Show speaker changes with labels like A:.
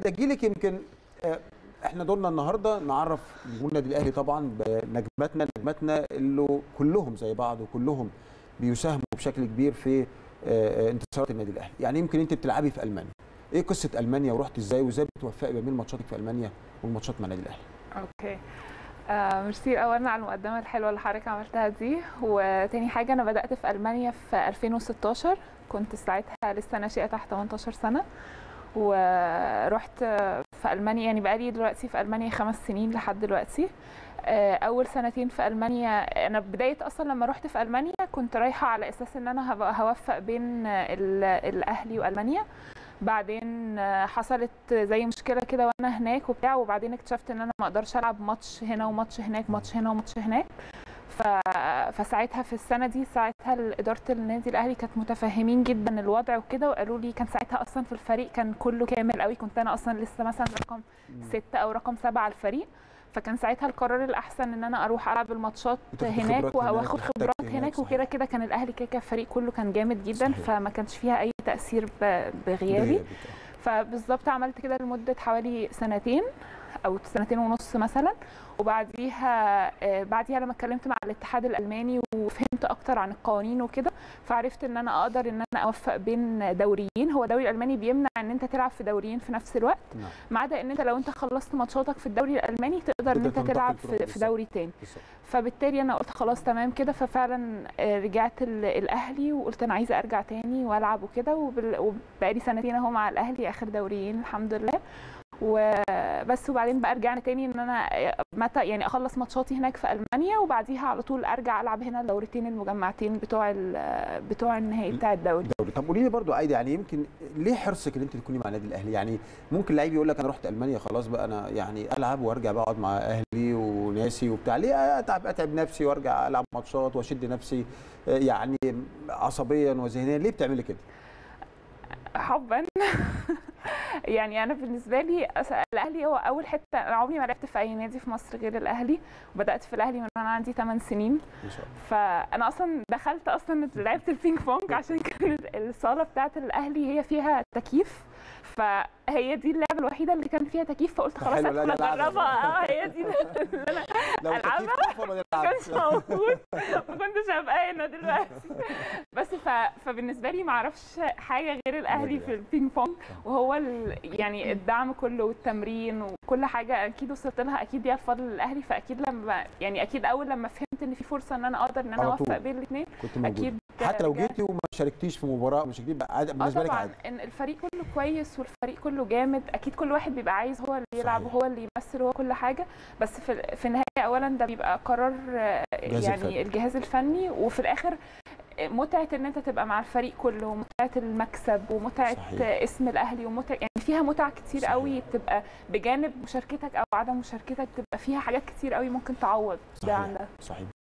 A: انت جيلك يمكن آه، احنا دورنا النهارده نعرف جمهور النادي الاهلي طبعا بنجماتنا نجماتنا اللي كلهم زي بعض وكلهم بيساهموا بشكل كبير في آه، آه، انتصارات النادي الاهلي يعني يمكن انت بتلعبي في المانيا ايه قصه المانيا ورحت ازاي وازاي بتوفقي ما بين ماتشاتك في المانيا والماتشات مع النادي الاهلي
B: اوكي آه ميرسي اولا على المقدمه الحلوه اللي حضرتك عملتها دي وتاني حاجه انا بدات في المانيا في 2016 كنت ساعتها لسه ناشئه تحت 18 سنه ورحت في المانيا يعني بقالي دلوقتي في المانيا خمس سنين لحد دلوقتي آه، اول سنتين في المانيا انا بدايه اصلا لما رحت في المانيا كنت رايحه على اساس ان انا هبقى هوفق بين ال- الاهلي والمانيا بعدين آه، حصلت زي مشكله كده وانا هناك وبتاع وبعدين اكتشفت ان انا ما اقدرش العب ماتش هنا وماتش هناك ماتش هنا وماتش هناك ف... فساعتها في السنه دي ساعتها اداره النادي الاهلي كانت متفهمين جدا الوضع وكده وقالوا لي كان ساعتها اصلا في الفريق كان كله كامل قوي كنت انا اصلا لسه مثلا رقم ستة او رقم سبعة على الفريق فكان ساعتها القرار الاحسن ان انا اروح العب الماتشات
A: وتاخد
B: هناك
A: خبرات هناك
B: واخد
A: وتحتك
B: خبرات
A: هناك،
B: هناك
A: صحيح.
B: وكده كده كان الاهلي كده كده الفريق كله كان جامد جدا
A: صحيح.
B: فما كانش فيها اي تاثير ب- بغيابي فبالظبط عملت كده لمده حوالي سنتين او سنتين ونص مثلا وبعديها آه، بعديها لما اتكلمت مع الاتحاد الالماني وفهمت اكتر عن القوانين وكده فعرفت ان انا اقدر ان انا اوفق بين دوريين هو الدوري الالماني بيمنع ان انت تلعب في دوريين في نفس الوقت
A: نعم
B: ما عدا ان انت لو انت خلصت ماتشاتك في الدوري الالماني تقدر ان
A: تقدر
B: انت
A: تنتقل
B: تلعب
A: تروح
B: في, في
A: بالظبط.
B: دوري تاني
A: بالظبط.
B: فبالتالي انا قلت خلاص تمام كده ففعلا آه، رجعت ال- الاهلي وقلت انا عايزه ارجع تاني والعب وكده وبال- وبقالي سنتين اهو مع الاهلي اخر دوريين الحمد لله وبس وبعدين بقى رجعنا تاني ان انا متى يعني اخلص ماتشاتي هناك في المانيا وبعديها على طول ارجع العب هنا الدورتين المجمعتين بتوع ال- بتوع النهائي بتاع الدوري
A: دوري طب قولي لي برضو عادي يعني يمكن ليه حرصك ان انت تكوني مع النادي الاهلي يعني ممكن لعيب يقول لك انا رحت المانيا خلاص بقى انا يعني العب وارجع بقى اقعد مع اهلي وناسي وبتاع ليه اتعب اتعب نفسي وارجع العب ماتشات واشد نفسي آه، يعني عصبيا وذهنيا ليه بتعملي كده
B: حبا يعني انا بالنسبه لي أس- الاهلي هو اول حته انا عمري ما لعبت في اي نادي في مصر غير الاهلي وبدات في الاهلي من وانا عندي 8 سنين
A: ان شاء الله
B: فانا اصلا دخلت اصلا لعبت البينج بونج عشان كانت الصاله بتاعه الاهلي هي فيها تكييف فهي دي اللعبه الوحيده اللي كان فيها تكييف فقلت خلاص
A: حلو، لا،
B: ادخل
A: نلعبها.
B: اجربها اه هي دي اللي انا
A: لو
B: ألعبها؟
A: تكييف طفى ما
B: ما
A: نلعبش.
B: كانش موجود ما كنتش هبقى هنا دلوقتي بس ف... فبالنسبه لي ما اعرفش حاجه غير الاهلي في البينج بونج وهو ال... يعني الدعم كله والتمرين وكل حاجه اكيد وصلت لها اكيد دي الفضل للاهلي فاكيد لما يعني اكيد اول لما فهمت ان في فرصه ان انا اقدر ان انا
A: على طول.
B: اوفق بين الاثنين
A: كنت موجود
B: اكيد
A: حتى لو
B: رجعت.
A: جيتي وما شاركتيش في مباراه مش جديد بقى عادي بالنسبه
B: اه
A: لك
B: طبعا
A: عادي
B: ان الفريق كله كويس والفريق كله جامد اكيد كل واحد بيبقى عايز هو اللي يلعب
A: صحيح.
B: وهو اللي يمثل وهو كل حاجه بس في في النهايه اولا ده بيبقى قرار آه،
A: الجهاز
B: يعني
A: الفني.
B: الجهاز الفني وفي الاخر متعه ان انت تبقى مع الفريق كله ومتعه المكسب ومتعه
A: صحيح.
B: اسم الاهلي ومتعه يعني فيها متعه كتير
A: صحيح.
B: قوي بتبقى بجانب مشاركتك او عدم مشاركتك بتبقى فيها حاجات كتير قوي ممكن تعوض ده
A: صحيح.
B: عن ده
A: صحيح